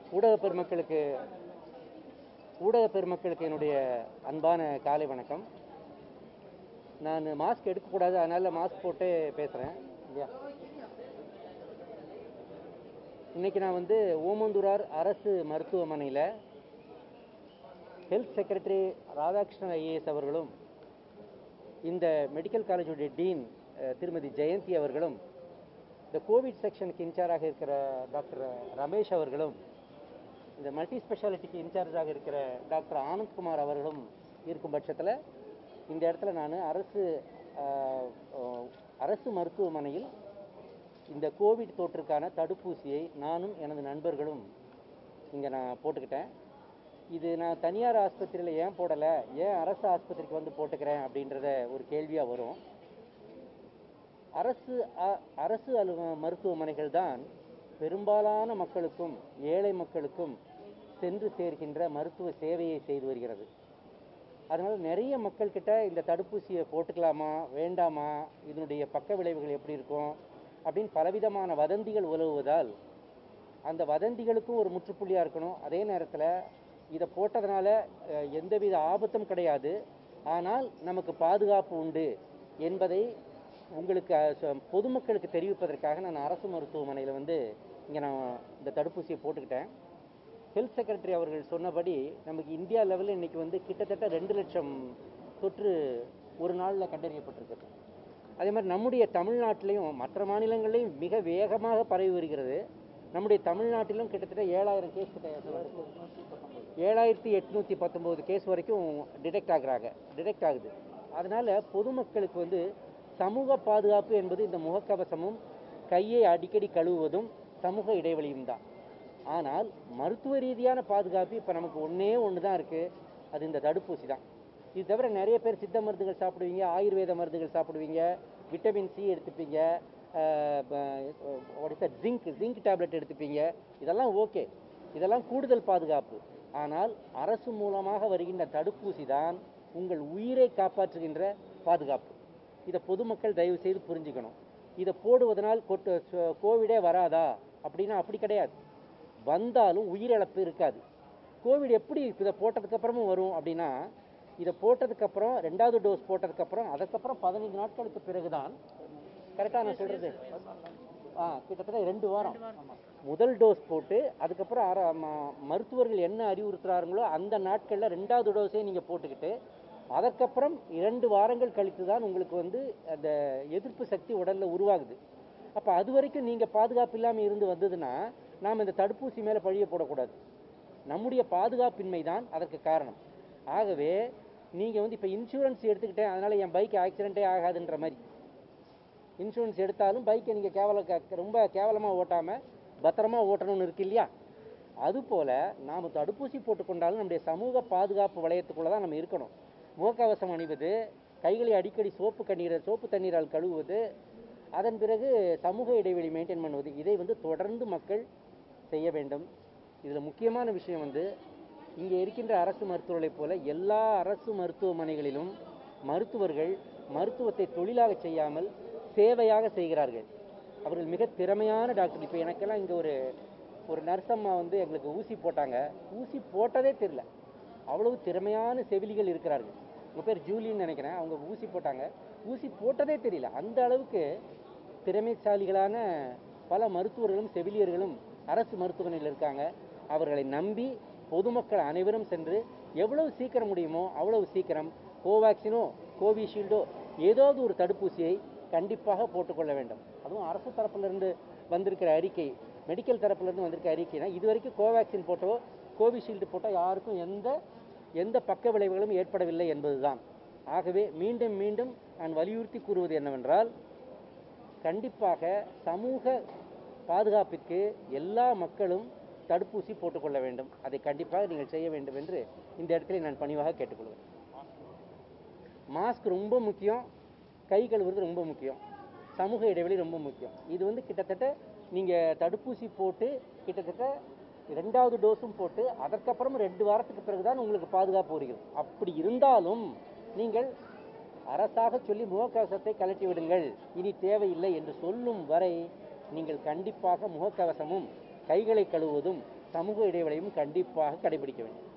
ஊடக பெருமக்களுக்கு ஊடக பெருமக்களுக்கு என்னுடைய அன்பான காலை வணக்கம் நான் மாஸ்க் எடுக்கக்கூடாது அதனால மாஸ்க் போட்டு பேசுகிறேன் இல்லையா இன்னைக்கு நான் வந்து ஓமந்தூரார் அரசு மருத்துவமனையில் ஹெல்த் செக்ரட்டரி ராதாகிருஷ்ணன் ஐஏஎஸ் அவர்களும் இந்த மெடிக்கல் காலேஜுடைய டீன் அஹ், திருமதி ஜெயந்தி அவர்களும் இந்த கோவிட் செக்ஷனுக்கு இன்சார்ஜாக இருக்கிற டாக்டர் ரமேஷ் அவர்களும் இந்த மல்டி ஸ்பெஷாலிட்டிக்கு இன்சார்ஜாக இருக்கிற டாக்டர் ஆனந்த்குமார் அவர்களும் இருக்கும் பட்சத்தில் இந்த இடத்துல நான் அரசு ஆஹ், ஆஹ், அரசு மருத்துவமனையில் இந்த கோவிட் தொற்றுக்கான தடுப்பூசியை நானும் எனது நண்பர்களும் இங்கே நான் போட்டுக்கிட்டேன் இது நான் தனியார் ஆஸ்பத்திரியில் ஏன் போடலை ஏன் அரசு ஆஸ்பத்திரிக்கு வந்து போட்டுக்கிறேன் அப்படின்றத ஒரு கேள்வியாக வரும் அரசு அ- அரசு அலு மருத்துவமனைகள் தான் பெரும்பாலான மக்களுக்கும் ஏழை மக்களுக்கும் சென்று சேர்க்கின்ற மருத்துவ சேவையை செய்து வருகிறது அதனால் நிறைய மக்கள்கிட்ட இந்த தடுப்பூசியை போட்டுக்கலாமா வேண்டாமா இதனுடைய பக்க விளைவுகள் எப்படி இருக்கும் அப்படின்னு பலவிதமான வதந்திகள் உலவுவதால் அந்த வதந்திகளுக்கும் ஒரு முற்றுப்புள்ளியாக இருக்கணும் அதே நேரத்தில் இதை போட்டதுனால அஹ், எந்தவித ஆபத்தும் கிடையாது ஆனால் நமக்கு பாதுகாப்பு உண்டு என்பதை உங்களுக்கு அஹ், சொ- பொதுமக்களுக்கு தெரிவிப்பதற்காக நான் அரசு மருத்துவமனையில் வந்து இங்கே நான் இந்த தடுப்பூசியை போட்டுக்கிட்டேன் ஹெல்த் செக்ரட்டரி அவர்கள் சொன்னபடி நமக்கு இந்தியா லெவலில் இன்னைக்கு வந்து கிட்டத்தட்ட ரெண்டு லட்சம் தொற்று ஒரு நாளில் கண்டறியப்பட்டிருக்கு அதே மாதிரி நம்முடைய தமிழ்நாட்டிலையும் மற்ற மாநிலங்களையும் மிக வேகமாக பரவி வருகிறது நம்முடைய தமிழ்நாட்டிலும் கிட்டத்தட்ட ஏழாயிரம் கேஸ் கிட்ட ஏழாயிரத்தி எட்நூற்றி பத்தொம்போது கேஸ் வரைக்கும் டிடெக்ட் ஆகுறாங்க டிடெக்ட் ஆகுது அதனால் பொதுமக்களுக்கு வந்து சமூக பாதுகாப்பு என்பது இந்த முகக்கவசமும் கையை அடிக்கடி கழுவுவதும் சமூக இடைவெளியும் தான் ஆனால் மருத்துவ ரீதியான பாதுகாப்பு இப்போ நமக்கு ஒன்றே ஒன்று தான் இருக்குது அது இந்த தடுப்பூசி தான் இது தவிர நிறைய பேர் சித்த மருந்துகள் சாப்பிடுவீங்க ஆயுர்வேத மருந்துகள் சாப்பிடுவீங்க விட்டமின் சி எடுத்துப்பீங்க ஜிங்க் ஜிங்க் டேப்லெட் எடுத்துப்பீங்க இதெல்லாம் ஓகே இதெல்லாம் கூடுதல் பாதுகாப்பு ஆனால் அரசு மூலமாக வருகின்ற தடுப்பூசி தான் உங்கள் உயிரை காப்பாற்றுகின்ற பாதுகாப்பு இதை பொதுமக்கள் தயவு செய்து புரிஞ்சுக்கணும் இதை போடுவதனால் கொட்டு ச- கோவிடே வராதா அப்படின்னா அப்படி கிடையாது வந்தாலும் உயிரிழப்பு இருக்காது கோவிட் எப்படி இதை போட்டதுக்கப்புறமும் வரும் அப்படின்னா இதை போட்டதுக்கப்புறம் ரெண்டாவது டோஸ் போட்டதுக்கப்புறம் அதுக்கப்புறம் பதினைந்து நாட்களுக்கு பிறகுதான் கரெக்டாக நான் சொல்கிறது ஆ கிட்டத்தட்ட ரெண்டு வாரம் முதல் டோஸ் போட்டு அதுக்கப்புறம் அர ம- மருத்துவர்கள் என்ன அறிவுறுத்துறாங்களோ அந்த நாட்களில் ரெண்டாவது டோஸே நீங்கள் போட்டுக்கிட்டு அதற்கப்புறம் இரண்டு வாரங்கள் கழித்து தான் உங்களுக்கு வந்து அந்த எதிர்ப்பு சக்தி உடலில் உருவாகுது அப்போ அது வரைக்கும் நீங்கள் பாதுகாப்பு இல்லாமல் இருந்து வந்ததுன்னா நாம் இந்த தடுப்பூசி மேலே பழிய போடக்கூடாது நம்முடைய பாதுகாப்பின்மை தான் அதற்கு காரணம் ஆகவே நீங்கள் வந்து இப்போ இன்சூரன்ஸ் எடுத்துக்கிட்டேன் அதனால் என் பைக் ஆக்சிடென்ட்டே ஆகாதுன்ற மாதிரி இன்சூரன்ஸ் எடுத்தாலும் பைக்கை நீங்கள் கேவல க- ரொம்ப கேவலமாக ஓட்டாமல் பத்திரமா ஓட்டணும்னு இருக்கு இல்லையா அதுபோல் நாம் தடுப்பூசி போட்டுக்கொண்டாலும் நம்முடைய சமூக பாதுகாப்பு வளையத்துக்குள்ளே தான் நம்ம இருக்கணும் முகக்கவசம் அணிவது கைகளை அடிக்கடி சோப்பு கண்ணீரை சோப்பு தண்ணீரால் கழுவுவது அதன் பிறகு சமூக இடைவெளி மெயின்டைன் பண்ணுவது இதை வந்து தொடர்ந்து மக்கள் செய்ய வேண்டும் இதில் முக்கியமான விஷயம் வந்து இங்கே இருக்கின்ற அரசு மருத்துவர்களைப் போல எல்லா அரசு மருத்துவமனைகளிலும் மருத்துவர்கள் மருத்துவத்தை தொழிலாக செய்யாமல் சேவையாக செய்கிறார்கள் அவர்கள் மிக திறமையான டாக்டர் இப்போ எனக்கெல்லாம் இங்கே ஒரு ஒரு நர்ஸ் அம்மா வந்து எங்களுக்கு ஊசி போட்டாங்க ஊசி போட்டதே தெரியல அவ்வளவு திறமையான செவிலிகள் இருக்கிறார்கள் உங்கள் பேர் ஜூலின்னு நினைக்கிறேன் அவங்க ஊசி போட்டாங்க ஊசி போட்டதே தெரியல அந்த அளவுக்கு திறமைசாலிகளான பல மருத்துவர்களும் செவிலியர்களும் அரசு மருத்துவமனையில் இருக்காங்க அவர்களை நம்பி பொதுமக்கள் அனைவரும் சென்று எவ்வளவு சீக்கிரம் முடியுமோ அவ்வளவு சீக்கிரம் கோவேக்சினோ கோவிஷீல்டோ ஏதாவது ஒரு தடுப்பூசியை கண்டிப்பாக போட்டுக்கொள்ள வேண்டும் அதுவும் அரசு தரப்பிலிருந்து வந்திருக்கிற அறிக்கை மெடிக்கல் தரப்பிலிருந்து வந்திருக்க அறிக்கைனா இது வரைக்கும் கோவேக்சின் போட்டோ கோவிஷீல்டு போட்டோ யாருக்கும் எந்த எந்த பக்க விளைவுகளும் ஏற்படவில்லை என்பதுதான் ஆகவே மீண்டும் மீண்டும் நான் வலியுறுத்தி கூறுவது என்னவென்றால் கண்டிப்பாக சமூக பாதுகாப்பிற்கு எல்லா மக்களும் தடுப்பூசி போட்டுக்கொள்ள வேண்டும் அதை கண்டிப்பாக நீங்கள் செய்ய வேண்டும் என்று இந்த இடத்துல நான் பணிவாக கேட்டுக்கொள்கிறேன் மாஸ்க் ரொம்ப முக்கியம் கை கழுவுறது ரொம்ப முக்கியம் சமூக இடைவெளி ரொம்ப முக்கியம் இது வந்து கிட்டத்தட்ட நீங்கள் தடுப்பூசி போட்டு கிட்டத்தட்ட ரெண்டாவது டோஸும் போட்டு அதற்கப்புறம் ரெண்டு வாரத்துக்கு பிறகுதான் உங்களுக்கு பாதுகாப்பு வருகிறது அப்படி இருந்தாலும் நீங்கள் அரசாக சொல்லி முகக்கவசத்தை கழட்டி விடுங்கள் இனி தேவையில்லை என்று சொல்லும் வரை நீங்கள் கண்டிப்பாக முகக்கவசமும் கைகளை கழுவுவதும் சமூக இடைவெளியும் கண்டிப்பாக கடைபிடிக்க வேண்டும்